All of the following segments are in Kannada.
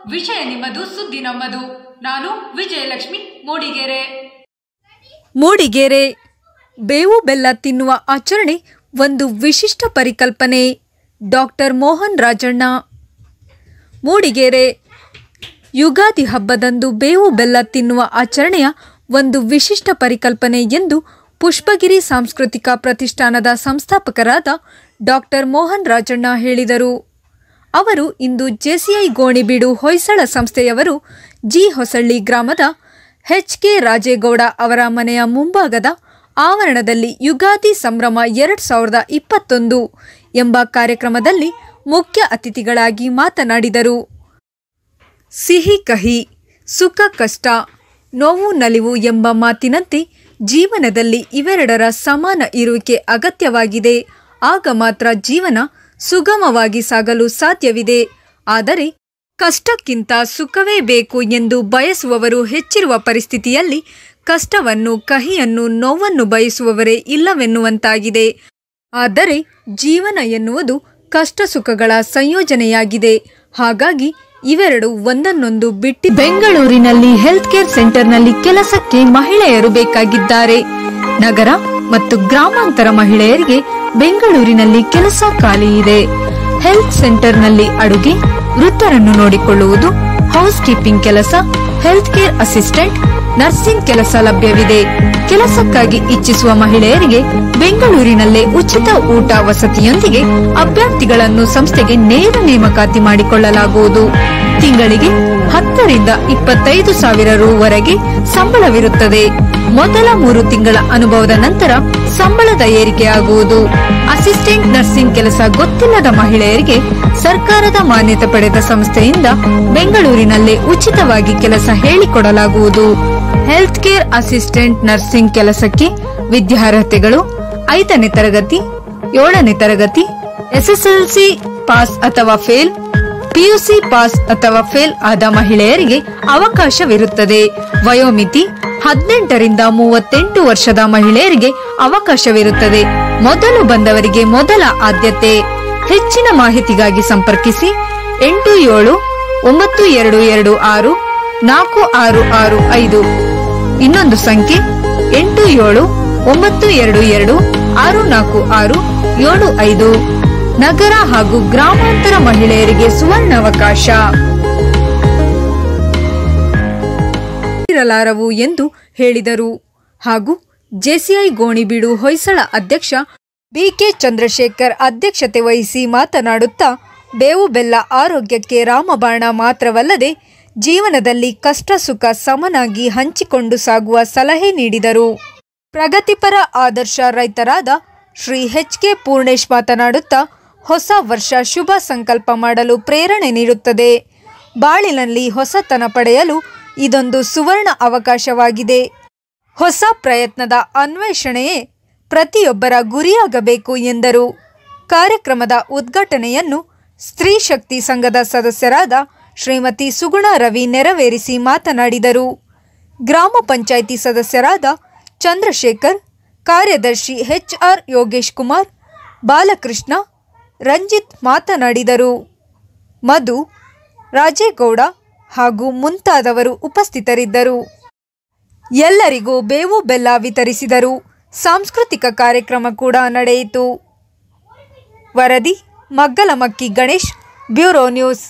ವಿಷಯ ನಿಮ್ಮದು ಸುದ್ದಿ ನಮ್ಮದು ನಾನು ವಿಜಯಲಕ್ಷ್ಮಿ ಮೂಡಿಗೆರೆ ಮೂಡಿಗೆರೆ ಬೇವು ಬೆಲ್ಲ ತಿನ್ನುವ ಆಚರಣೆ ಒಂದು ವಿಶಿಷ್ಟ ಪರಿಕಲ್ಪನೆ ಡಾಕ್ಟರ್ ಮೋಹನ್ ರಾಜಣ್ಣ ಮೂಡಿಗೆರೆ ಯುಗಾದಿ ಹಬ್ಬದಂದು ಬೇವು ಬೆಲ್ಲ ತಿನ್ನುವ ಆಚರಣೆಯ ಒಂದು ವಿಶಿಷ್ಟ ಪರಿಕಲ್ಪನೆ ಎಂದು ಪುಷ್ಪಗಿರಿ ಸಾಂಸ್ಕೃತಿಕ ಪ್ರತಿಷ್ಠಾನದ ಸಂಸ್ಥಾಪಕರಾದ ಡಾಕ್ಟರ್ ಮೋಹನ್ ರಾಜಣ್ಣ ಹೇಳಿದರು ಅವರು ಇಂದು ಜೆಸಿಐ ಗೋಣಿಬೀಡು ಹೊಯ್ಸಳ ಸಂಸ್ಥೆಯವರು ಜಿ ಹೊಸಳ್ಳಿ ಗ್ರಾಮದ ಎಚ್ ಕೆ ರಾಜೇಗೌಡ ಅವರ ಮನೆಯ ಮುಂಭಾಗದ ಆವರಣದಲ್ಲಿ ಯುಗಾದಿ ಸಂಭ್ರಮ ಎರಡು ಸಾವಿರದ ಇಪ್ಪತ್ತೊಂದು ಎಂಬ ಕಾರ್ಯಕ್ರಮದಲ್ಲಿ ಮುಖ್ಯ ಅತಿಥಿಗಳಾಗಿ ಮಾತನಾಡಿದರು ಸಿಹಿ ಕಹಿ ಸುಖ ಕಷ್ಟ ನೋವು ನಲಿವು ಎಂಬ ಮಾತಿನಂತೆ ಜೀವನದಲ್ಲಿ ಇವೆರಡರ ಸಮಾನ ಇರುವಿಕೆ ಅಗತ್ಯವಾಗಿದೆ ಆಗ ಮಾತ್ರ ಜೀವನ ಸುಗಮವಾಗಿ ಸಾಗಲು ಸಾಧ್ಯವಿದೆ ಆದರೆ ಕಷ್ಟಕ್ಕಿಂತ ಸುಖವೇ ಬೇಕು ಎಂದು ಬಯಸುವವರು ಹೆಚ್ಚಿರುವ ಪರಿಸ್ಥಿತಿಯಲ್ಲಿ ಕಷ್ಟವನ್ನು ಕಹಿಯನ್ನು ನೋವನ್ನು ಬಯಸುವವರೇ ಇಲ್ಲವೆನ್ನುವಂತಾಗಿದೆ ಆದರೆ ಜೀವನ ಎನ್ನುವುದು ಕಷ್ಟ ಸುಖಗಳ ಸಂಯೋಜನೆಯಾಗಿದೆ ಹಾಗಾಗಿ ಇವೆರಡು ಒಂದನ್ನೊಂದು ಬಿಟ್ಟು ಬೆಂಗಳೂರಿನಲ್ಲಿ ಹೆಲ್ತ್ ಕೇರ್ ಸೆಂಟರ್ನಲ್ಲಿ ಕೆಲಸಕ್ಕೆ ಮಹಿಳೆಯರು ಬೇಕಾಗಿದ್ದಾರೆ ನಗರ ಮತ್ತು ಗ್ರಾಮಾಂತರ ಮಹಿಳೆಯರಿಗೆ ಬೆಂಗಳೂರಿನಲ್ಲಿ ಕೆಲಸ ಖಾಲಿ ಇದೆ ಹೆಲ್ತ್ ಸೆಂಟರ್ನಲ್ಲಿ ಅಡುಗೆ ವೃತ್ತರನ್ನು ನೋಡಿಕೊಳ್ಳುವುದು ಹೌಸ್ ಕೀಪಿಂಗ್ ಕೆಲಸ ಹೆಲ್ತ್ ಕೇರ್ ಅಸಿಸ್ಟೆಂಟ್ ನರ್ಸಿಂಗ್ ಕೆಲಸ ಲಭ್ಯವಿದೆ ಕೆಲಸಕ್ಕಾಗಿ ಇಚ್ಛಿಸುವ ಮಹಿಳೆಯರಿಗೆ ಬೆಂಗಳೂರಿನಲ್ಲೇ ಉಚಿತ ಊಟ ವಸತಿಯೊಂದಿಗೆ ಅಭ್ಯರ್ಥಿಗಳನ್ನು ಸಂಸ್ಥೆಗೆ ನೇರ ನೇಮಕಾತಿ ಮಾಡಿಕೊಳ್ಳಲಾಗುವುದು ತಿಂಗಳಿಗೆ ಹತ್ತರಿಂದ ಇಪ್ಪತ್ತೈದು ಸಾವಿರ ರೂವರೆಗೆ ಸಂಬಳವಿರುತ್ತದೆ ಮೊದಲ ಮೂರು ತಿಂಗಳ ಅನುಭವದ ನಂತರ ಸಂಬಳದ ಏರಿಕೆಯಾಗುವುದು ಅಸಿಸ್ಟೆಂಟ್ ನರ್ಸಿಂಗ್ ಕೆಲಸ ಗೊತ್ತಿಲ್ಲದ ಮಹಿಳೆಯರಿಗೆ ಸರ್ಕಾರದ ಮಾನ್ಯತೆ ಪಡೆದ ಸಂಸ್ಥೆಯಿಂದ ಬೆಂಗಳೂರಿನಲ್ಲೇ ಉಚಿತವಾಗಿ ಕೆಲಸ ಹೇಳಿಕೊಡಲಾಗುವುದು ಹೆಲ್ತ್ ಕೇರ್ ಅಸಿಸ್ಟೆಂಟ್ ನರ್ಸಿಂಗ್ ಕೆಲಸಕ್ಕೆ ವಿದ್ಯಾರ್ಹತೆಗಳು ಐದನೇ ತರಗತಿ ಏಳನೇ ತರಗತಿ ಎಸ್ಎಸ್ಎಲ್ಸಿ ಪಾಸ್ ಅಥವಾ ಫೇಲ್ ಪಿಯುಸಿ ಪಾಸ್ ಅಥವಾ ಫೇಲ್ ಆದ ಮಹಿಳೆಯರಿಗೆ ಅವಕಾಶವಿರುತ್ತದೆ ವಯೋಮಿತಿ ಹದಿನೆಂಟರಿಂದ ಮೂವತ್ತೆಂಟು ವರ್ಷದ ಮಹಿಳೆಯರಿಗೆ ಅವಕಾಶವಿರುತ್ತದೆ ಮೊದಲು ಬಂದವರಿಗೆ ಮೊದಲ ಆದ್ಯತೆ ಹೆಚ್ಚಿನ ಮಾಹಿತಿಗಾಗಿ ಸಂಪರ್ಕಿಸಿ ಎಂಟು ಏಳು ಒಂಬತ್ತು ಎರಡು ಎರಡು ಆರು ನಾಲ್ಕು ಆರು ಆರು ಐದು ಇನ್ನೊಂದು ಸಂಖ್ಯೆ ಎಂಟು ಏಳು ಒಂಬತ್ತು ಎರಡು ಎರಡು ಆರು ನಾಲ್ಕು ಆರು ಏಳು ಐದು ನಗರ ಹಾಗೂ ಗ್ರಾಮಾಂತರ ಮಹಿಳೆಯರಿಗೆ ಸುವರ್ಣಾವಕಾಶ ಇರಲಾರವು ಎಂದು ಹೇಳಿದರು ಹಾಗೂ ಜೆಸಿಐ ಗೋಣಿಬೀಡು ಹೊಯ್ಸಳ ಅಧ್ಯಕ್ಷ ಬಿಕೆ ಚಂದ್ರಶೇಖರ್ ಅಧ್ಯಕ್ಷತೆ ವಹಿಸಿ ಮಾತನಾಡುತ್ತಾ ಬೇವು ಬೆಲ್ಲ ಆರೋಗ್ಯಕ್ಕೆ ರಾಮಬಾಣ ಮಾತ್ರವಲ್ಲದೆ ಜೀವನದಲ್ಲಿ ಕಷ್ಟ ಸುಖ ಸಮನಾಗಿ ಹಂಚಿಕೊಂಡು ಸಾಗುವ ಸಲಹೆ ನೀಡಿದರು ಪ್ರಗತಿಪರ ಆದರ್ಶ ರೈತರಾದ ಶ್ರೀ ಎಚ್ ಕೆ ಪೂರ್ಣೇಶ್ ಮಾತನಾಡುತ್ತಾ ಹೊಸ ವರ್ಷ ಶುಭ ಸಂಕಲ್ಪ ಮಾಡಲು ಪ್ರೇರಣೆ ನೀಡುತ್ತದೆ ಬಾಳಿನಲ್ಲಿ ಹೊಸತನ ಪಡೆಯಲು ಇದೊಂದು ಸುವರ್ಣ ಅವಕಾಶವಾಗಿದೆ ಹೊಸ ಪ್ರಯತ್ನದ ಅನ್ವೇಷಣೆಯೇ ಪ್ರತಿಯೊಬ್ಬರ ಗುರಿಯಾಗಬೇಕು ಎಂದರು ಕಾರ್ಯಕ್ರಮದ ಉದ್ಘಾಟನೆಯನ್ನು ಸ್ತ್ರೀ ಶಕ್ತಿ ಸಂಘದ ಸದಸ್ಯರಾದ ಶ್ರೀಮತಿ ಸುಗುಣ ರವಿ ನೆರವೇರಿಸಿ ಮಾತನಾಡಿದರು ಗ್ರಾಮ ಪಂಚಾಯಿತಿ ಸದಸ್ಯರಾದ ಚಂದ್ರಶೇಖರ್ ಕಾರ್ಯದರ್ಶಿ ಎಚ್ಆರ್ ಯೋಗೇಶ್ ಕುಮಾರ್ ಬಾಲಕೃಷ್ಣ ರಂಜಿತ್ ಮಾತನಾಡಿದರು ಮಧು ರಾಜೇಗೌಡ ಹಾಗೂ ಮುಂತಾದವರು ಉಪಸ್ಥಿತರಿದ್ದರು ಎಲ್ಲರಿಗೂ ಬೇವು ಬೆಲ್ಲ ವಿತರಿಸಿದರು ಸಾಂಸ್ಕೃತಿಕ ಕಾರ್ಯಕ್ರಮ ಕೂಡ ನಡೆಯಿತು ವರದಿ ಮಗ್ಗಲಮಕ್ಕಿ ಗಣೇಶ್ ಬ್ಯೂರೋ ನ್ಯೂಸ್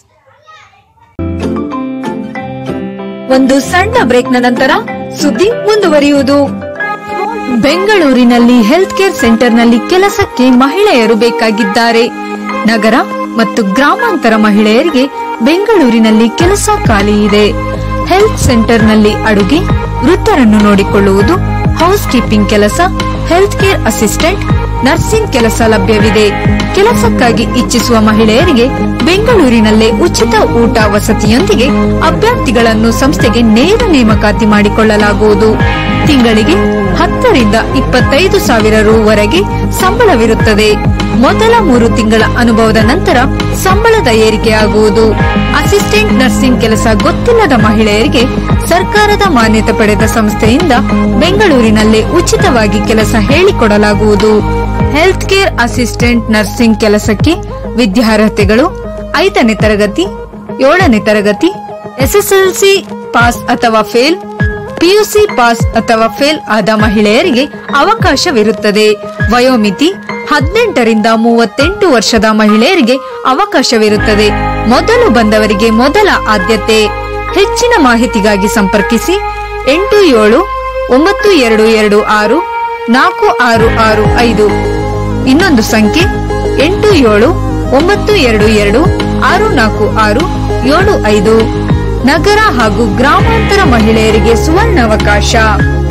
ಒಂದು ಸಣ್ಣ ಬ್ರೇಕ್ನ ನಂತರ ಸುದ್ದಿ ಮುಂದುವರಿಯುವುದು ಬೆಂಗಳೂರಿನಲ್ಲಿ ಹೆಲ್ತ್ ಕೇರ್ ಸೆಂಟರ್ನಲ್ಲಿ ಕೆಲಸಕ್ಕೆ ಮಹಿಳೆಯರು ಬೇಕಾಗಿದ್ದಾರೆ ನಗರ ಮತ್ತು ಗ್ರಾಮಾಂತರ ಮಹಿಳೆಯರಿಗೆ ಬೆಂಗಳೂರಿನಲ್ಲಿ ಕೆಲಸ ಖಾಲಿ ಇದೆ ಹೆಲ್ತ್ ಸೆಂಟರ್ನಲ್ಲಿ ಅಡುಗೆ ವೃತ್ತರನ್ನು ನೋಡಿಕೊಳ್ಳುವುದು ಹೌಸ್ ಕೀಪಿಂಗ್ ಕೆಲಸ ಹೆಲ್ತ್ ಕೇರ್ ಅಸಿಸ್ಟೆಂಟ್ ನರ್ಸಿಂಗ್ ಕೆಲಸ ಲಭ್ಯವಿದೆ ಕೆಲಸಕ್ಕಾಗಿ ಇಚ್ಛಿಸುವ ಮಹಿಳೆಯರಿಗೆ ಬೆಂಗಳೂರಿನಲ್ಲೇ ಉಚಿತ ಊಟ ವಸತಿಯೊಂದಿಗೆ ಅಭ್ಯರ್ಥಿಗಳನ್ನು ಸಂಸ್ಥೆಗೆ ನೇರ ನೇಮಕಾತಿ ಮಾಡಿಕೊಳ್ಳಲಾಗುವುದು ತಿಂಗಳಿಗೆ ಹತ್ತರಿಂದ ಇಪ್ಪತ್ತೈದು ಸಾವಿರ ರೂವರೆಗೆ ಸಂಬಳವಿರುತ್ತದೆ ಮೊದಲ ಮೂರು ತಿಂಗಳ ಅನುಭವದ ನಂತರ ಸಂಬಳದ ಏರಿಕೆಯಾಗುವುದು ಅಸಿಸ್ಟೆಂಟ್ ನರ್ಸಿಂಗ್ ಕೆಲಸ ಗೊತ್ತಿಲ್ಲದ ಮಹಿಳೆಯರಿಗೆ ಸರ್ಕಾರದ ಮಾನ್ಯತೆ ಪಡೆದ ಸಂಸ್ಥೆಯಿಂದ ಬೆಂಗಳೂರಿನಲ್ಲೇ ಉಚಿತವಾಗಿ ಕೆಲಸ ಹೇಳಿಕೊಡಲಾಗುವುದು ಹೆಲ್ತ್ ಕೇರ್ ಅಸಿಸ್ಟೆಂಟ್ ನರ್ಸಿಂಗ್ ಕೆಲಸಕ್ಕೆ ವಿದ್ಯಾರ್ಹತೆಗಳು ಐದನೇ ತರಗತಿ ಏಳನೇ ತರಗತಿ ಎಸ್ಎಸ್ಎಲ್ಸಿ ಪಾಸ್ ಅಥವಾ ಫೇಲ್ ಪಿಯುಸಿ ಪಾಸ್ ಅಥವಾ ಫೇಲ್ ಆದ ಮಹಿಳೆಯರಿಗೆ ಅವಕಾಶವಿರುತ್ತದೆ ವಯೋಮಿತಿ ಹದಿನೆಂಟರಿಂದ ಮೂವತ್ತೆಂಟು ವರ್ಷದ ಮಹಿಳೆಯರಿಗೆ ಅವಕಾಶವಿರುತ್ತದೆ ಮೊದಲು ಬಂದವರಿಗೆ ಮೊದಲ ಆದ್ಯತೆ ಹೆಚ್ಚಿನ ಮಾಹಿತಿಗಾಗಿ ಸಂಪರ್ಕಿಸಿ ಎಂಟು ಏಳು ಒಂಬತ್ತು ಎರಡು ಎರಡು ಆರು ನಾಲ್ಕು ಆರು ಆರು ಐದು ಇನ್ನೊಂದು ಸಂಖ್ಯೆ ಎಂಟು ಏಳು ಒಂಬತ್ತು ಎರಡು ಎರಡು ಆರು ನಾಲ್ಕು ಆರು ಏಳು ಐದು ನಗರ ಹಾಗೂ ಗ್ರಾಮಾಂತರ ಮಹಿಳೆಯರಿಗೆ ಸುವರ್ಣಾವಕಾಶ